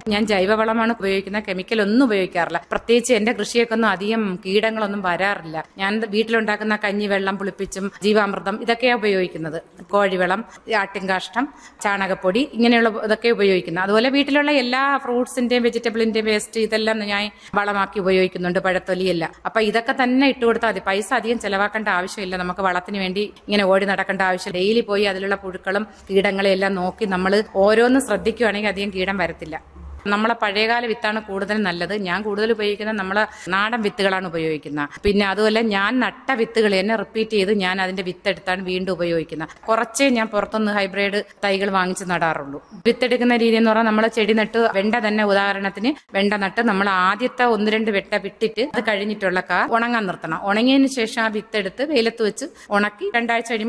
ഞാൻ ജൈവവളമാണ് ഉപയോഗിക്കുന്നത് കെമിക്കൽ ഒന്നും ഉപയോഗിക്കാറില്ല പ്രത്യേകിച്ച് എന്റെ കൃഷിയൊക്കെ ഒന്നും അധികം കീടങ്ങളൊന്നും വരാറില്ല ഞാൻ വീട്ടിലുണ്ടാക്കുന്ന കഞ്ഞിവെള്ളം പുളിപ്പിച്ചും ജീവാമൃതം ഇതൊക്കെയാണ് ഉപയോഗിക്കുന്നത് കോഴിവളം ആട്ടിൻകാഷ്ടം ചാണകപ്പൊടി ഇങ്ങനെയുള്ള ഇതൊക്കെ ഉപയോഗിക്കുന്നത് അതുപോലെ വീട്ടിലുള്ള എല്ലാ ഫ്രൂട്ട്സിന്റെയും വെജിറ്റബിളിന്റെയും വേസ്റ്റ് ഇതെല്ലാം ഞാൻ വളമാക്കി ഉപയോഗിക്കുന്നുണ്ട് പഴത്തൊലിയെല്ലാം അപ്പൊ ഇതൊക്കെ തന്നെ ഇട്ട് കൊടുത്താൽ മതി പൈസ അധികം ചെലവാക്കേണ്ട ആവശ്യമില്ല നമുക്ക് വളത്തിന് വേണ്ടി ഇങ്ങനെ ഓടി നടക്കേണ്ട ആവശ്യം ഡെയിലി പോയി അതിലുള്ള പുഴുക്കളും കീടങ്ങളെയും എല്ലാം നോക്കി നമ്മൾ ഓരോന്നും ശ്രദ്ധിക്കുകയാണെങ്കിൽ അധികം കീടം വരത്തില്ല നമ്മളെ പഴയകാല വിത്താണ് കൂടുതൽ നല്ലത് ഞാൻ കൂടുതൽ ഉപയോഗിക്കുന്നത് നമ്മളെ നാടൻ വിത്തുകളാണ് ഉപയോഗിക്കുന്നത് പിന്നെ അതുപോലെ ഞാൻ നട്ട വിത്തുകൾ തന്നെ റിപ്പീറ്റ് ചെയ്ത് ഞാൻ അതിന്റെ വിത്തെടുത്താണ് വീണ്ടും ഉപയോഗിക്കുന്നത് കുറച്ചേ ഞാൻ പുറത്തുനിന്ന് ഹൈബ്രിഡ് തൈകൾ വാങ്ങിച്ച് നടാറുള്ളൂ വിത്തെടുക്കുന്ന രീതി എന്ന് പറഞ്ഞാൽ നമ്മൾ ചെടി നട്ട് വെണ്ട തന്നെ ഉദാഹരണത്തിന് വെണ്ട നട്ട് നമ്മൾ ആദ്യത്തെ ഒന്ന് രണ്ട് വെട്ട വിട്ടിട്ട് അത് കഴിഞ്ഞിട്ടുള്ള കാ ഉണങ്ങാൻ നിർത്തണം ഉണങ്ങിയതിന് ശേഷം ആ വിത്തെടുത്ത് വെയിലത്ത് വെച്ച് ഉണക്കി രണ്ടാഴ്ച കഴിയുമ്പോൾ